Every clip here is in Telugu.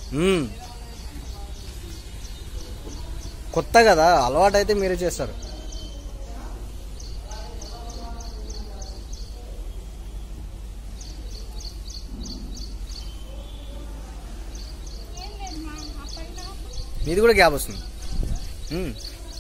మ్మ్. కొత్త కదా అలవాటు అయితే మీరే చేస్తారు మీది కూడా గ్యాప్ వస్తుంది మ్మ్.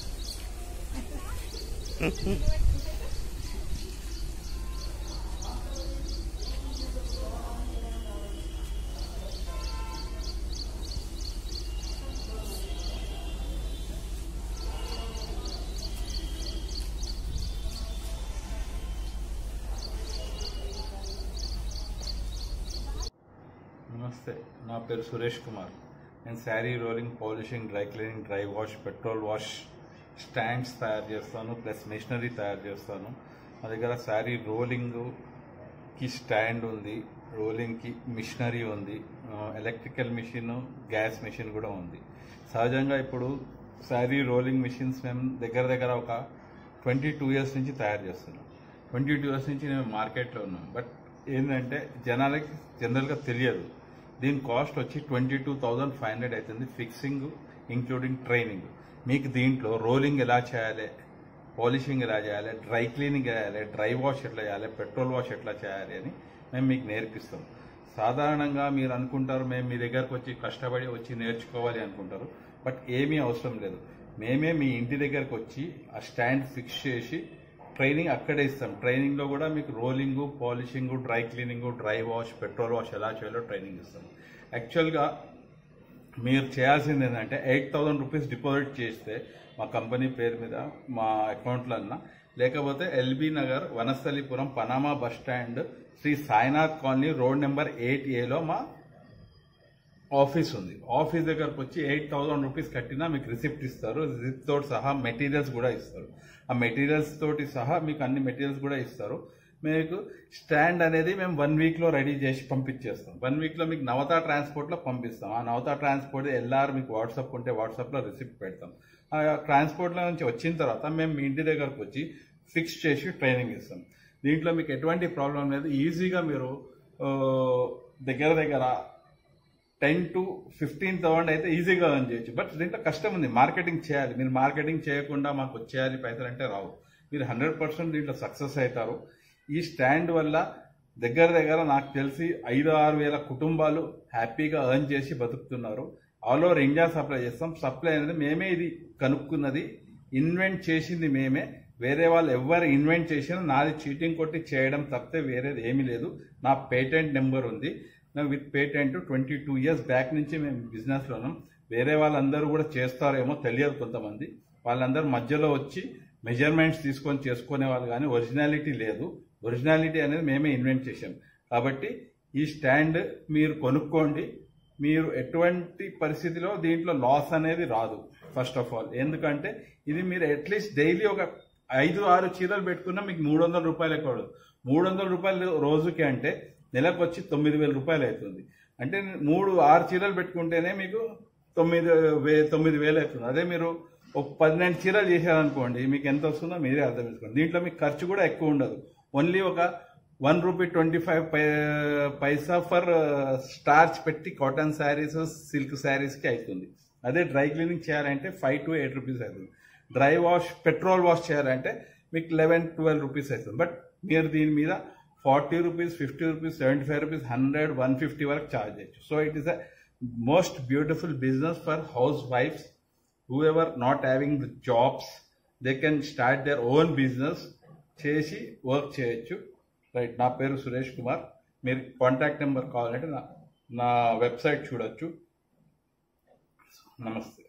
నమస్తే నా పేరు సురేష్ కుమార్ నేను sari rolling polishing dry cleaning dry wash petrol wash stands తయారు చేస్తాను ప్లస్ మిషనరీ తయారు చేస్తాను మా దగ్గర శారీ రోలింగ్కి స్టాండ్ ఉంది రోలింగ్కి మిషనరీ ఉంది ఆ, ఎలక్ట్రికల్ మిషన్ గ్యాస్ మిషన్ కూడా ఉంది సహజంగా ఇప్పుడు శారీ రోలింగ్ మిషన్స్ మేము దగ్గర దగ్గర ఒక ట్వంటీ టూ ఇయర్స్ నుంచి తయారు చేస్తున్నాం ట్వంటీ టూ ఇయర్స్ నుంచి మేము మార్కెట్లో ఉన్నాం బట్ ఏంటంటే జనాలకి జనరల్గా తెలియదు దీని కాస్ట్ వచ్చి twenty two thousand five hundred అవుతుంది ఫిక్సింగ్ ఇంక్లూడింగ్ ట్రైనింగ్ మీకు దీంట్లో రోలింగ్ ఎలా చేయాలి పాలిషింగ్ ఎలా చేయాలి డ్రై క్లీనింగ్ ఎలా చేయాలి డ్రై వాష్ ఎట్లా చేయాలి పెట్రోల్ వాష్ ఎట్లా చేయాలి అని మేము మీకు నేర్పిస్తాం సాధారణంగా మీరు అనుకుంటారు మేము మీ దగ్గరకు వచ్చి కష్టపడి వచ్చి నేర్చుకోవాలి అనుకుంటారు బట్ ఏమీ అవసరం లేదు మేమే మీ ఇంటి దగ్గరకు వచ్చి ఆ స్టాండ్ ఫిక్స్ చేసి ట్రైనింగ్ అక్కడే ఇస్తాం ట్రైనింగ్లో కూడా మీకు rolling polishing dry cleaning dry wash petrol wash ఎలా చేయాలో ట్రైనింగ్ ఇస్తాం యాక్చువల్గా మీరు చేయాల్సింది ఏంటంటే ఎయిట్ థౌసండ్ రూపీస్ డిపాజిట్ చేస్తే మా కంపెనీ పేరు మీద మా అకౌంట్లో అన్న లేకపోతే L B Nagar Vanasthalipuram Panama bus stand Shri Sainath colony road number eight ఏలో మా ఆఫీస్ ఉంది ఆఫీస్ దగ్గరకు వచ్చి ఎయిట్ థౌసండ్ రూపీస్ కట్టినా మీకు రిసిప్ట్ ఇస్తారు రిసిప్ట్ తోటి సహా మెటీరియల్స్ కూడా ఇస్తారు ఆ మెటీరియల్స్ తోటి సహా మీకు అన్ని మెటీరియల్స్ కూడా ఇస్తారు మీకు స్టాండ్ అనేది మేము వన్ వీక్లో రెడీ చేసి పంపించేస్తాం వన్ వీక్లో మీకు నవతా ట్రాన్స్పోర్ట్లో పంపిస్తాం ఆ నవతా ట్రాన్స్పోర్ట్ ఎల్ఆర్ మీకు వాట్సాప్ ఉంటే వాట్సాప్లో రిసిప్ట్ పెడతాం ఆ ట్రాన్స్పోర్ట్లో నుంచి వచ్చిన తర్వాత మేము మీ ఇంటి దగ్గరకు వచ్చి ఫిక్స్ చేసి ట్రైనింగ్ ఇస్తాం దీంట్లో మీకు ఎటువంటి ప్రాబ్లం లేదు ఈజీగా మీరు ఆ, దగ్గర దగ్గర టెన్ టు ఫిఫ్టీన్ థౌసండ్ అయితే ఈజీగా ఎర్న్ చేయొచ్చు బట్ దీంట్లో కష్టం ఉంది మార్కెటింగ్ చేయాలి మీరు మార్కెటింగ్ చేయకుండా మాకు వచ్చేయాలి పైసలు అంటే రావు మీరు హండ్రెడ్ పర్సెంట్ దీంట్లో సక్సెస్ అవుతారు ఈ స్టాండ్ వల్ల దగ్గర దగ్గర నాకు తెలిసి ఐదు ఆరు వేల కుటుంబాలు హ్యాపీగా ఎర్న్ చేసి బతుకుతున్నారు ఆల్ ఓవర్ ఇండియా సప్లై చేస్తాం సప్లై అనేది మేమే ఇది కనుక్కున్నది ఇన్వెంట్ చేసింది మేమే వేరే వాళ్ళు ఎవరు ఇన్వెంట్ చేసినా నాది చీటింగ్ కొట్టి చేయడం తప్పితే వేరేది ఏమీ లేదు నా పేటెంట్ నెంబర్ ఉంది నా with patent twenty two years back నుంచి మేము బిజినెస్లో ఉన్నాం వేరే వాళ్ళందరూ కూడా చేస్తారేమో తెలియదు కొంతమంది వాళ్ళందరూ మధ్యలో వచ్చి మెజర్మెంట్స్ తీసుకొని చేసుకునే వాళ్ళు కానీ ఒరిజినాలిటీ లేదు ఒరిజినాలిటీ అనేది మేమే ఇన్వెంట్ చేసాం కాబట్టి ఈ స్టాండ్ మీరు కొనుక్కోండి మీరు ఎటువంటి పరిస్థితిలో దీంట్లో లాస్ అనేది రాదు ఫస్ట్ ఆఫ్ ఆల్ ఎందుకంటే ఇది మీరు అట్లీస్ట్ డైలీ ఒక ఐదు ఆరు చీరలు పెట్టుకున్నా మీకు మూడు వందల రూపాయలు ఎక్కువ మూడు వందల రూపాయలు రోజుకి అంటే నెలకు వచ్చి తొమ్మిది వేల రూపాయలు అవుతుంది అంటే మూడు ఆరు చీరలు పెట్టుకుంటేనే మీకు తొమ్మిది వే తొమ్మిది వేలు అవుతుంది అదే మీరు ఒక పన్నెండు చీరలు చేశారనుకోండి మీకు ఎంత వస్తుందో మీరే అర్థం చేసుకోండి దీంట్లో మీకు ఖర్చు కూడా ఎక్కువ ఉండదు ఓన్లీ ఒక వన్ రూపీ ట్వంటీ ఫైవ్ పై పైసా ఫర్ స్టార్చ్ పెట్టి కాటన్ శారీస్ సిల్క్ శారీస్కి అవుతుంది అదే డ్రై క్లీనింగ్ చేయాలంటే ఫైవ్ టు ఎయిట్ రూపీస్ అవుతుంది డ్రై వాష్ పెట్రోల్ వాష్ చేయాలంటే మీకు లెవెన్ ట్వెల్వ్ రూపీస్ అవుతుంది బట్ మీరు దీని మీద forty rupees fifty rupees seventy five rupees hundred one fifty వరకు ఛార్జ్ చేయొచ్చు so it is a most beautiful business for హౌస్ వైఫ్స్ whoever not having the jobs they can start their own business చేసి వర్క్ చేయొచ్చు రైట్ నా పేరు సురేష్ కుమార్ మీరు కాంటాక్ట్ నెంబర్ కావాలంటే నా నా వెబ్సైట్ చూడొచ్చు నమస్తే